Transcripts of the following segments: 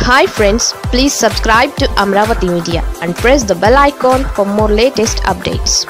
hi friends please subscribe to Amaravati media and press the bell icon for more latest updates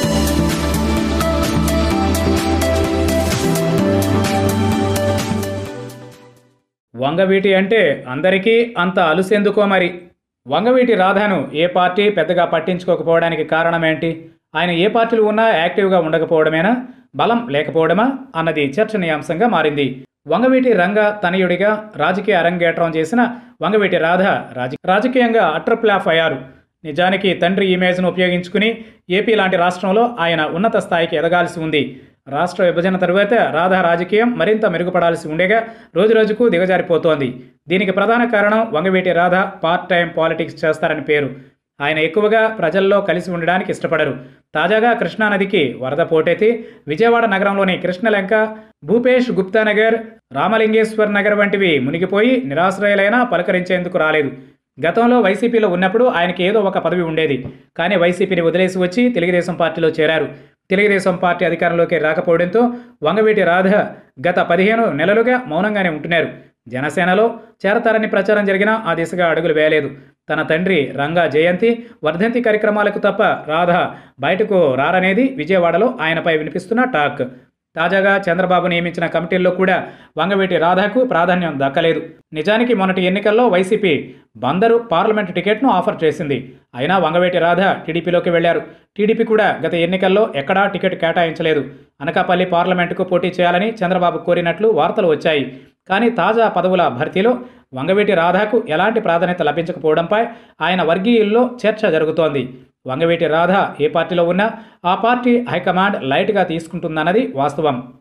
Vangaveeti అంటే అందరికీ అంత అలుసెందుకో మరి వంగవీటి రాధాను ఏ party పెద్దగా పట్టించుకోకపోవడానికి కారణం ఏంటి ఆయన ఏ పార్టీలు ఉన్నా యాక్టివ్గా ఉండకపోవడమేనా బలం లేకపోవడమా అన్నది చర్చనీయాంశంగా మారింది వంగవీటి రంగ తనయుడిగా రాజకీయ అరంగేట్రం చేసిన వంగవీటి రాధ రాజ రాజకీయంగా అట్రప్లాఫ్ అయ్యారు నిజానికి తండ్రి ఇమేజ్ను ఉపయోగించుకుని ఏపీ లాంటి రాష్ట్రంలో ఆయన ఉన్నత స్థాయికి ఎదగాల్సి ఉంది రాష్ట్ర విభజన తరువాత రాధా రాజకీయం మరింత మెరుగుపడాల్సి ఉండేగా రోజురోజుకు దిగజారిపోతోంది దీనికి ప్రధాన కారణం Vangaveeti Radha part time politics చేస్తారని పేరు ఆయన ఎక్కువగా ప్రజల్లో కలిసి ఉండడానికి ఇష్టపడరు తాజాగా కృష్ణానదికి వరద పోటెత్తి విజయవాడ నగరంలోని కృష్ణలంక భూపేష్ గుప్తా నగర్ రామలింగేశ్వర్ నగర్ వంటివి మునిగిపోయి నిరాశ్రయులైనా పలకరించేందుకు రాలేదు గతంలో వైసీపీలో ఉన్నప్పుడు ఆయనకి ఏదో ఒక పదవి ఉండేది కానీ వైసీపీని వదిలేసి వచ్చి తెలుగుదేశం పార్టీలో చేరారు తెలుగుదేశం పార్టీ అధికారంలోకి రాకపోవడంతో వంగవీటి రాధ గత పదిహేను నెలలుగా మౌనంగానే ఉంటున్నారు జనసేనలో చేరతారని ప్రచారం జరిగినా ఆ దిశగా అడుగులు వేయలేదు తన తండ్రి రంగా జయంతి వర్ధంతి కార్యక్రమాలకు తప్ప రాధ బయటకు రారనేది విజయవాడలో ఆయనపై వినిపిస్తున్న టాక్ తాజాగా చంద్రబాబు నియమించిన కమిటీల్లో కూడా వంగవీటి రాధాకు ప్రాధాన్యం దక్కలేదు నిజానికి మొన్నటి ఎన్నికల్లో వైసీపీ బందరు పార్లమెంటు టికెట్ను ఆఫర్ చేసింది అయినా వంగవేటి రాధ టీడీపీలోకి వెళ్లారు టీడీపీ కూడా గత ఎన్నికల్లో ఎక్కడా టికెట్ కేటాయించలేదు అనకాపల్లి పార్లమెంటుకు పోటీ చేయాలని చంద్రబాబు కోరినట్లు వార్తలు వచ్చాయి కానీ తాజా పదవుల భర్తీలో వంగవీటి రాధాకు ఎలాంటి ప్రాధాన్యత లభించకపోవడంపై ఆయన వర్గీయుల్లో చర్చ జరుగుతోంది వంగవీటి రాధ ఏ పార్టీలో ఉన్నా ఆ పార్టీ హైకమాండ్ లైట్గా తీసుకుంటుందన్నది వాస్తవం